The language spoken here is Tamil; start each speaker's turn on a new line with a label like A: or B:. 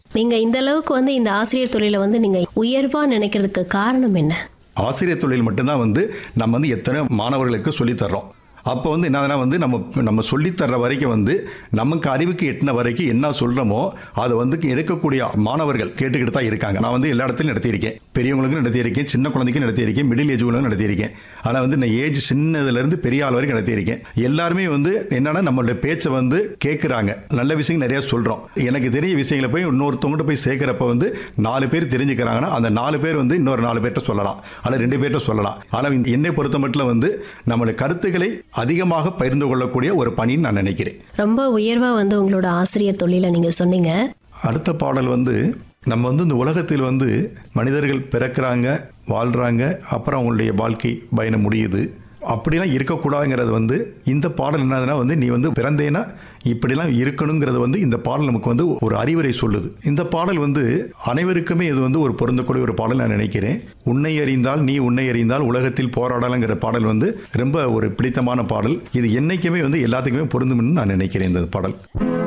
A: நீங்க இந்த அளவுக்கு வந்து இந்த ஆசிரியர் தொழிலை வந்து நீங்க உயர்வா நினைக்கிறதுக்கு காரணம் என்ன
B: ஆசிரியர் தொழில் மட்டும்தான் வந்து நம்ம வந்து எத்தனை மாணவர்களுக்கு சொல்லித் தர்றோம் அப்போ வந்து என்னதுன்னா வந்து நம்ம நம்ம சொல்லித் தர்ற வரைக்கும் வந்து நமக்கு அறிவுக்கு எட்டின வரைக்கும் என்ன சொல்கிறோமோ அதை வந்து எடுக்கக்கூடிய மாணவர்கள் கேட்டுக்கிட்டு தான் இருக்காங்க நான் வந்து எல்லா இடத்துலையும் நடத்தியிருக்கேன் பெரியவங்களுக்கும் நடத்தியிருக்கேன் சின்ன குழந்தைக்கும் நடத்தியிருக்கேன் மிடில் ஏஜ்களுக்கும் நடத்தியிருக்கேன் ஆனால் வந்து நான் ஏஜ் சின்னதுலேருந்து பெரிய ஆள் வரைக்கும் நடத்தியிருக்கேன் எல்லாருமே வந்து என்னன்னா நம்மளுடைய பேச்சை வந்து கேட்குறாங்க நல்ல விஷயங்கள் நிறைய சொல்கிறோம் எனக்கு தெரிய விஷயங்களை போய் இன்னொருத்தவங்ககிட்ட போய் சேர்க்குறப்ப வந்து நாலு பேர் தெரிஞ்சுக்கிறாங்கன்னா அந்த நாலு பேர் வந்து இன்னொரு நாலு பேர்கிட்ட சொல்லலாம் அல்ல ரெண்டு பேர்கிட்ட சொல்லலாம் ஆனால் இந்த என்னை பொறுத்த மட்டும் வந்து நம்மளுடைய கருத்துக்களை அதிகமாக பகிர்ந்து கொள்ளக்கூடிய ஒரு பணின்னு நான் நினைக்கிறேன்
A: ரொம்ப உயர்வா வந்து உங்களோட ஆசிரியர் தொழிலை நீங்க சொன்னீங்க
B: அடுத்த பாடல் வந்து நம்ம வந்து இந்த உலகத்தில் வந்து மனிதர்கள் பிறக்கிறாங்க வாழ்கிறாங்க அப்புறம் அவங்களுடைய வாழ்க்கை பயணம் முடியுது அப்படிலாம் இருக்கக்கூடாதுங்கிறது வந்து இந்த பாடல் என்னதுன்னா வந்து நீ வந்து பிறந்தேன்னா இப்படிலாம் இருக்கணுங்கிறது வந்து இந்த பாடல் நமக்கு வந்து ஒரு அறிவுரை சொல்லுது இந்த பாடல் வந்து அனைவருக்குமே இது வந்து ஒரு பொருந்தக்கூடிய ஒரு பாடல் நான் நினைக்கிறேன் உன்னை அறிந்தால் நீ உன்னை அறிந்தால் உலகத்தில் போராடலாங்கிற பாடல் வந்து ரொம்ப ஒரு பிடித்தமான பாடல் இது என்னைக்குமே வந்து எல்லாத்துக்குமே பொருந்தும்னு நான் நினைக்கிறேன் இந்த பாடல்